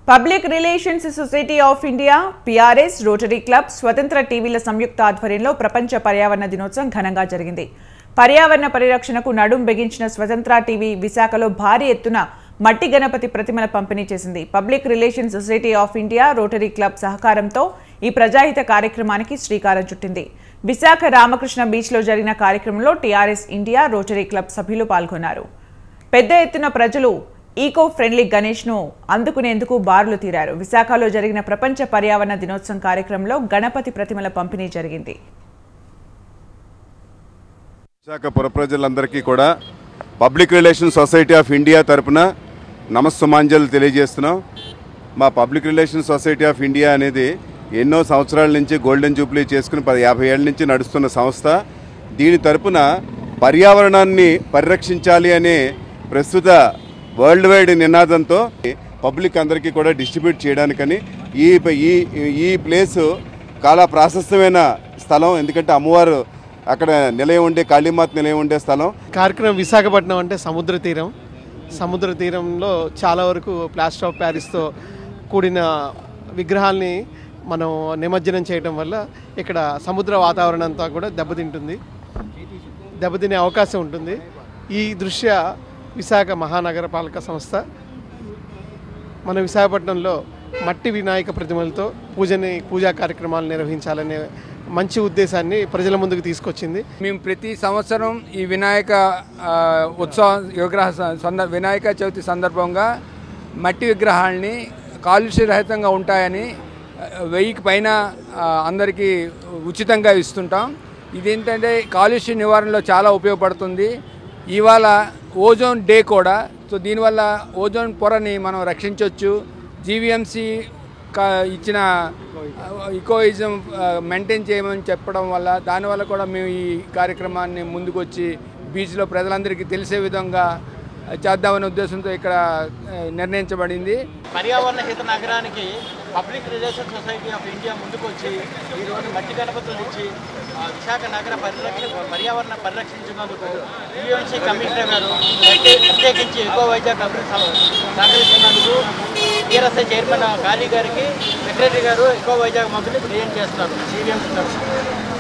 public relations society of India PRS rotary club స్వతంత్ర టీవీల సంయుక్త ఆధ్వర్యంలో ప్రపంచ పర్యావరణ దినోత్సవం ఘనంగా జరిగింది పర్యావరణ పరిరక్షణకు నడుం బిగించిన స్వతంత్ర టీవీ విశాఖలో భారీ ఎత్తున మట్టి గణపతి ప్రతిమల పంపిణీ చేసింది public relations society of India rotary club సహకారంతో ఈ ప్రజాహిత కార్యక్రమానికి శ్రీకారం చుట్టింది విశాఖ రామకృష్ణ బీచ్లో జరిగిన కార్యక్రమంలో టీఆర్ఎస్ ఇండియా రోటరీ క్లబ్ సభ్యులు పాల్గొన్నారు పెద్ద ఎత్తున ప్రజలు ఈకో ఫ్రెండ్లీ గణేష్ ను అందుకునేందుకు బారులు తీరారు విశాఖలో జరిగిన ప్రపంచ పర్యావరణ దినోత్సవం కార్యక్రమంలో గణపతి ప్రతిమల పంపిణీ జరిగింది విశాఖ పుర ప్రజలందరికీ కూడా public relation society of India తరపున నమస్సుమాంజలు తెలియజేస్తున్నాం మా public relation society of India అనేది ఎన్నో సంవత్సరాల నుంచి గోల్డెన్ జూబ్లీ చేసుకుని పది యాభై ఏళ్ళ నుంచి నడుస్తున్న సంస్థ దీని తరపున పర్యావరణాన్ని పరిరక్షించాలి అనే ప్రస్తుత వరల్డ్ వైడ్ నినాదంతో పబ్లిక్ అందరికీ కూడా డిస్ట్రిబ్యూట్ చేయడానికని ఈ ఈ ఈ ప్లేసు చాలా ప్రాశస్త్యమైన స్థలం ఎందుకంటే అమ్మవారు అక్కడ నిలయం ఉండే కాళీమాత నిలయం ఉండే స్థలం కార్యక్రమం విశాఖపట్నం అంటే సముద్ర తీరం సముద్ర తీరంలో చాలా వరకు ప్లాస్టర్ ఆఫ్ ప్యారిస్తో కూడిన విగ్రహాల్ని మనం నిమజ్జనం చేయడం వల్ల ఇక్కడ సముద్ర వాతావరణం అంతా కూడా దెబ్బతింటుంది దెబ్బతినే అవకాశం ఉంటుంది ఈ దృష్ట్యా విశాఖ మహానగరపాలక సంస్థ మన విశాఖపట్నంలో మట్టి వినాయక ప్రతిమలతో పూజని పూజా కార్యక్రమాలు నిర్వహించాలనే మంచి ఉద్దేశాన్ని ప్రజల ముందుకు తీసుకొచ్చింది మేము ప్రతి సంవత్సరం ఈ వినాయక ఆ, ఉత్సవం విగ్రహ స- సందర్ వినాయక చవితి సందర్భంగా మట్టి విగ్రహాలని కాలుష్యరహితంగా ఉంటాయని ఆ, వెయ్యికి పైన ఆ, అందరికీ ఉచితంగా ఇస్తుంటాం ఇదేంటంటే కాలుష్య నివారణలో చాలా ఉపయోగపడుతుంది ఇవాళ ఓజోన్ డే కూడా సో దీనివల్ల ఓజోన్ పొరని మనం రక్షించవచ్చు జీవీఎంసీ కా ఇచ్చిన ఇకోయిజం మెయింటైన్ చేయమని చెప్పడం వల్ల దానివల్ల కూడా మేము ఈ కార్యక్రమాన్ని ముందుకు వచ్చి బీచ్లో ప్రజలందరికీ తెలిసే విధంగా చేద్దామనే ఉద్దేశంతో ఇక్కడ ఆ, నిర్ణయించబడింది పర్యావరణ హిత నగరానికి public relation society of India ముందుకు వచ్చి ఈరోజు మట్టి గణపతులు ఇచ్చి ఆ, విశాఖ నగర పరిరక్షణ పర్యావరణ పరిరక్షించినందుకు యూఎన్సీ కమిషనర్ గారు ప్రత్యే- ప్రత్యేకించి ఎక్కువ వైజాగ్ అభివృద్ధి సహ- సహకరిస్తున్నందుకు టీఆర్ఎస్ఐ చైర్మన్ కాళీ గారికి సెక్రటరీ గారు ఎక్కువ వైజాగ్ మంత్రులు క్రియేట్ చేస్తున్నారు సివిఎంసీ తరఫున